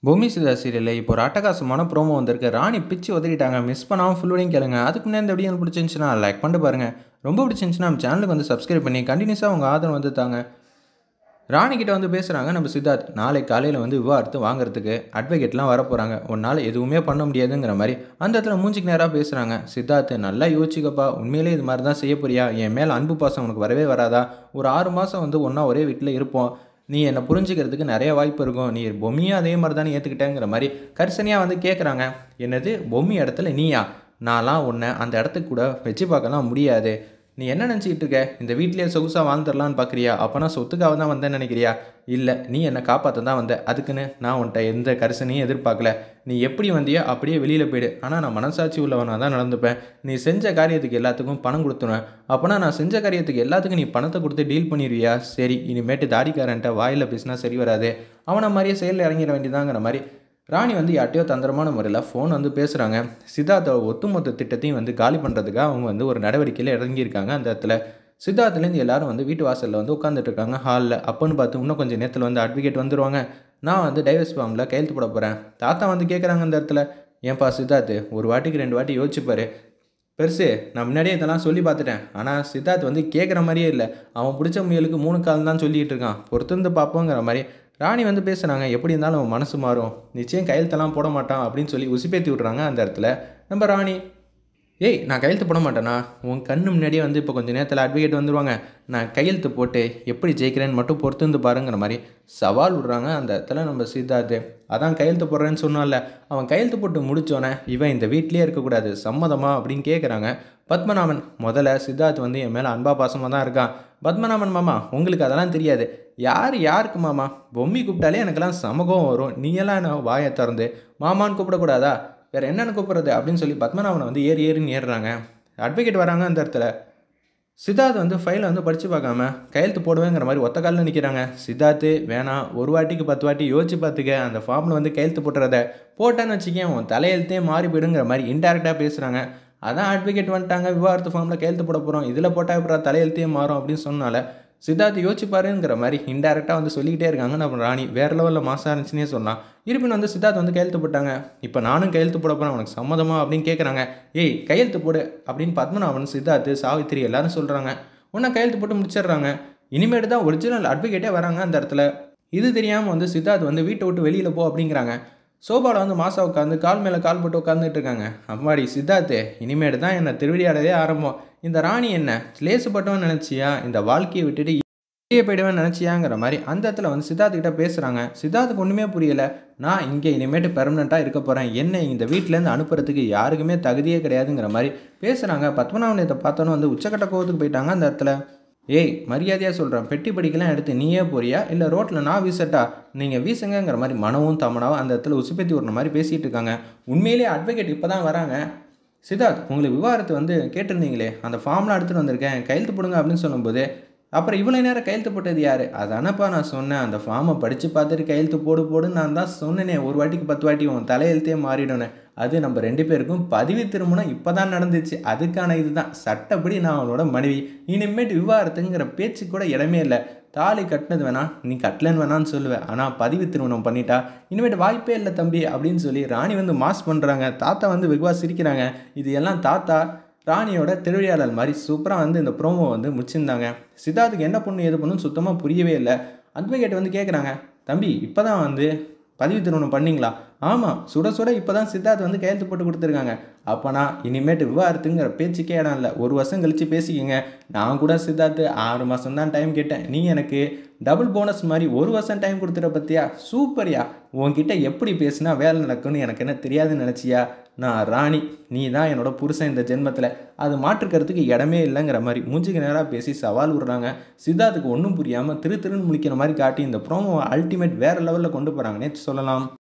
பொம்மி சிதா சீரியலில் இப்போ ஒரு அட்டகாசமான ப்ரோமோ வந்திருக்கு ராணி பிச்சு உதறிட்டாங்க மிஸ் பண்ணாமல் ஃபுல்லோடையும் கேளுங்க அதுக்கு முன்னாடி இந்த வீடியோ உங்களுக்கு பிடிச்சிருந்துச்சுன்னா லைக் பண்ணிட்டு பாருங்கள் ரொம்ப பிடிச்சிருந்துச்சுன்னா நம்ம சேனலுக்கு வந்து சப்ஸ்கிரைப் பண்ணி கண்டினியூஸாக உங்கள் ஆதரவு வந்து தாங்க ராணி கிட்ட வந்து பேசுகிறாங்க நம்ம சித்தார்த் நாளைக்கு காலையில் வந்து விவாகரத்து வாங்குறதுக்கு அட்வொகேட்லாம் வர போகிறாங்க உன்னால் எதுவுமே பண்ண முடியாதுங்கிற மாதிரி அந்த இடத்துல மூஞ்சிக்கு நேராக பேசுகிறாங்க சித்தார்த் நல்லா யோசிச்சுக்கப்பா உண்மையிலே இது மாதிரி தான் செய்ய போறியா என் மேலே அன்பு பாசம் உனக்கு வரவே வராதா ஒரு ஆறு மாதம் வந்து ஒன்றா ஒரே வீட்டில் இருப்போம் நீ என்னை புரிஞ்சுக்கிறதுக்கு நிறைய வாய்ப்பு இருக்கும் நீ பொம்மியும் அதே மாதிரி தானே ஏற்றுக்கிட்டேங்கிற மாதிரி கரிசனையாக வந்து கேட்குறாங்க என்னது பொம்மி இடத்துல நீயா நான்லாம் உன்னை அந்த இடத்துக்கு கூட வச்சு பார்க்கலாம் முடியாது நீ என்ன நினச்சிக்கிட்டு இருக்க இந்த வீட்லேயே சொகுசாக வாழ்ந்துடலான்னு பார்க்குறியா அப்போனா சொத்துக்காக தான் வந்தேன்னு நினைக்கிறியா இல்லை நீ என்னை காப்பாற்ற தான் வந்த அதுக்குன்னு நான் உன்ட்ட எந்த கரிசனையும் எதிர்பார்க்கல நீ எப்படி வந்தியோ அப்படியே வெளியில் போயிடு ஆனால் நான் மனசாட்சி உள்ளவனாக தான் நடந்துப்பேன் நீ செஞ்ச காரியத்துக்கு எல்லாத்துக்கும் பணம் கொடுத்துருவேன் அப்போனா நான் செஞ்ச காரியத்துக்கு எல்லாத்துக்கும் நீ பணத்தை கொடுத்து டீல் பண்ணிடுவியா சரி இனிமேட்டு தாடிக்காரன்ட்ட வாயில் பேசினா சரி வராது அவனை மாதிரியே செயலில் இறங்கிட வேண்டியதாங்கிற மாதிரி ராணி வந்து யார்ட்டையோ தந்திரமான முறையில் ஃபோன் வந்து பேசுகிறாங்க சித்தார்த்தோட ஒட்டுமொத்த திட்டத்தையும் வந்து காலி பண்ணுறதுக்காக அவங்க வந்து ஒரு நடவடிக்கையில் இறங்கியிருக்காங்க அந்த இடத்துல சித்தார்த்துலேருந்து எல்லாரும் வந்து வீட்டு வாசலில் வந்து உட்காந்துட்டு இருக்காங்க ஹாலில் அப்போன்னு பார்த்து இன்னும் கொஞ்சம் நேரத்தில் வந்து அட்வொகேட் வந்துருவாங்க நான் வந்து டைவர்ஸ் ஃபார்மில் கையெழுத்து போட போகிறேன் தாத்தா வந்து கேட்குறாங்க அந்த இடத்துல ஏன்பா சித்தார்த்து ஒரு வாட்டிக்கு ரெண்டு வாட்டி யோசிச்சுப்பாரு பெருசு நான் முன்னாடியே இதெல்லாம் சொல்லி பார்த்துட்டேன் ஆனால் சித்தார்த் வந்து கேட்குற மாதிரியே இல்லை அவன் பிடிச்ச முயலுக்கு மூணு கால் தான் சொல்லிகிட்டு இருக்கான் பொறுத்திருந்து பார்ப்போங்கிற மாதிரி ராணி வந்து பேசுகிறாங்க எப்படி இருந்தாலும் அவன் மனசு மாறும் நிச்சயம் கையெழுத்தெல்லாம் போட மாட்டான் அப்படின்னு சொல்லி உசிப்பேத்தி விட்றாங்க அந்த இடத்துல நம்ம ராணி ஏய் நான் கையெழுத்து போட மாட்டேனா உன் கண்ணு முன்னாடியே வந்து இப்போ கொஞ்சம் நேரத்தில் அட்வொகேட் வந்துடுவாங்க நான் கையெழுத்து போட்டு எப்படி ஜெயிக்கிறேன்னு மட்டும் பொறுத்து வந்து பாருங்கிற மாதிரி சவால் விட்றாங்க அந்த இடத்துல நம்ம சித்தார்த்து அதான் கையெழுத்து போடுறேன்னு சொன்னால அவன் கையெழுத்து போட்டு முடித்தோன்னே இவன் இந்த வீட்லேயே இருக்கக்கூடாது சம்மதமா அப்படின்னு கேட்குறாங்க பத்மநாபன் முதல்ல சித்தார்த் வந்து என் மேலே அன்பா பாசமாக தான் இருக்கான் பத்மநாபன் மாமா உங்களுக்கு அதெல்லாம் தெரியாது யார் யாருக்கு மாமா பொம்மி கூப்பிட்டாலே எனக்கெல்லாம் சமகம் வரும் நீயெல்லாம் என்ன வாயை திறந்து மாமான்னு கூப்பிடக்கூடாதா வேறு என்னென்னு கூப்பிட்றது அப்படின்னு சொல்லி பத்மநாபனை வந்து ஏறி ஏறின்னு ஏறுறாங்க அட்வொகேட் வராங்க அந்த இடத்துல சித்தார்த் வந்து ஃபைலை வந்து படித்து பார்க்காம கையெழுத்து போடுவேங்கிற மாதிரி ஒத்த காலில் நிற்கிறாங்க சித்தார்த்து வேணாம் ஒரு வாட்டிக்கு பத்து வாட்டி யோசிச்சு பார்த்துக்க அந்த ஃபார்மில் வந்து கையெழுத்து போட்டுறத போட்டேன்னு வச்சுக்கேன் உன் தலையெழுத்தே மாறி போயிடுங்கிற மாதிரி இன்டெரக்டாக பேசுகிறாங்க அதான் அட்வொகேட் வந்துட்டாங்க விவாகரத்து ஃபார்மில் கையெழுத்து போட போகிறோம் இதில் போட்டால் அப்புறம் தலையெழுத்தே மாறும் அப்படின்னு சொன்னால சித்தார்த் யோசிப்பாருங்கிற மாதிரி இன்டெரக்டாக வந்து சொல்லிக்கிட்டே இருக்காங்க நம்ம ராணி வேறு லெவலில் மாசாக இருந்துச்சுன்னே சொல்லலாம் இருப்பினும் வந்து சித்தார்த் வந்து கையெழுத்து போட்டாங்க இப்போ நானும் கையெழுத்து போட போகிறேன் உனக்கு சம்மதமா அப்படின்னு கேட்குறாங்க ஏய் கையெழுத்து போடு அப்படின்னு பத்மநாபன் சித்தார்த்து சாவித்திரி எல்லாரும் சொல்கிறாங்க ஒன்றா கையெழுத்து போட்டு முடிச்சிடுறாங்க இனிமேட்டு தான் ஒரிஜினல் அட்வொகேட்டே வராங்க அந்த இடத்துல இது தெரியாமல் வந்து சித்தார்த் வந்து வீட்டை விட்டு வெளியில் போ அப்படிங்கிறாங்க சோபாவில் வந்து மாசா உட்காந்து கால் மேலே கால் போட்டு உட்காந்துட்டு இருக்காங்க அம்மாடி சித்தார்த்து இனிமேட்டு தான் என்னை திருவிடியாடவே ஆரம்பம் இந்த ராணி என்ன லேசுப்பட்டவன் நினச்சியா இந்த வாழ்க்கையை விட்டுட்டு வெளியே போயிடுவேன் நினச்சியாங்கிற மாதிரி அந்த இடத்துல வந்து சித்தார்த்து கிட்ட பேசுகிறாங்க சித்தார்த்துக்கு ஒன்றுமே புரியலை நான் இங்கே இனிமேட்டு பெர்மனெண்ட்டாக இருக்க போகிறேன் என்ன இந்த வீட்டிலேருந்து அனுப்புறதுக்கு யாருக்குமே தகுதியே கிடையாதுங்கிற மாதிரி பேசுகிறாங்க பத்மநாபனத்தை பார்த்தோன்னு வந்து உச்சக்கட்ட கோவத்துக்கு போயிட்டாங்க அந்த இடத்துல ஏய் மரியாதையாக சொல்கிறேன் பெட்டி படிக்கலாம் எடுத்து நீயே போறியா இல்லை ரோட்டில் நான் வீசட்டா நீங்கள் வீசுங்கிற மாதிரி மனவும் தமனாவும் அந்த இடத்துல உசுப்பேத்தி விடுற மாதிரி பேசிகிட்டு இருக்காங்க உண்மையிலேயே அட்வொகேட் இப்போ தான் வராங்க சித்தார்த் உங்களுக்கு விவாகரத்து வந்து கேட்டிருந்தீங்களே அந்த ஃபார்ம்லாம் எடுத்துகிட்டு வந்திருக்கேன் கையெழுத்து போடுங்க அப்படின்னு சொல்லும்போது அப்புறம் இவ்வளோ நேரம் கையெழுத்து போட்டது யார் அதானப்பா நான் சொன்னேன் அந்த ஃபார்மை படித்து பார்த்துட்டு கையெழுத்து போடு போடுன்னு நான் தான் சொன்னேனே ஒரு வாட்டிக்கு பத்து வாட்டி உன் தலையெழுத்தே மாறிடணும் அது நம்ம ரெண்டு பேருக்கும் பதிவு திருமணம் இப்போ தான் நடந்துச்சு அதுக்கான இதுதான் சட்டப்படி நான் அவனோட மனைவி இனிமேட்டு விவாகரத்துங்கிற பேச்சு கூட இடமே இல்லை தாலி கட்டினது வேணா நீ கட்டலன்னு வேணான்னு சொல்லுவேன் ஆனால் பதிவு திருமணம் பண்ணிட்டா இனிமேட்டு வாய்ப்பே இல்லை தம்பி அப்படின்னு சொல்லி ராணி வந்து மாஸ் பண்ணுறாங்க தாத்தா வந்து வெகுவா சிரிக்கிறாங்க இது எல்லாம் தாத்தா ராணியோட திருவிழாளர் மாதிரி சூப்பராக வந்து இந்த ப்ரோமோ வந்து முடிச்சிருந்தாங்க சித்தார்த்துக்கு என்ன பொண்ணு எது பொண்ணுன்னு சுத்தமாக புரியவே இல்லை அட்வொகேட் வந்து கேட்குறாங்க தம்பி இப்போ தான் வந்து பதிவு திருமணம் பண்ணிங்களா ஆமாம் சுட சுட இப்போ தான் சித்தார்த் வந்து கையெழுத்து போட்டு கொடுத்துருக்காங்க அப்போனா இனிமேட்டு விவாகரத்துங்கிற பேச்சுக்கே இடம் இல்லை ஒரு வருஷம் கழித்து பேசிக்கங்க நான் கூட சித்தார்த்து ஆறு மாதம் தான் டைம் கேட்டேன் நீ எனக்கு டபுள் போனஸ் மாதிரி ஒரு வருஷம் டைம் கொடுத்துட்ட பற்றியா சூப்பர்யா உன்கிட்ட எப்படி பேசினா வேலை நடக்கும்னு எனக்கு என்ன தெரியாதுன்னு நினச்சியா நான் ராணி நீ தான் என்னோட புருஷன் இந்த ஜென்மத்தில் அது மாற்றுக்கிறதுக்கு இடமே இல்லைங்கிற மாதிரி மூஞ்சிக்கு நேராக பேசி சவால் விடுறாங்க சித்தார்த்துக்கு ஒன்றும் புரியாமல் திரு திருன்னு முழிக்கிற மாதிரி காட்டி இந்த ப்ரோமோ அல்டிமேட் வேறு லெவலில் கொண்டு போகிறாங்கன்னே சொல்லலாம்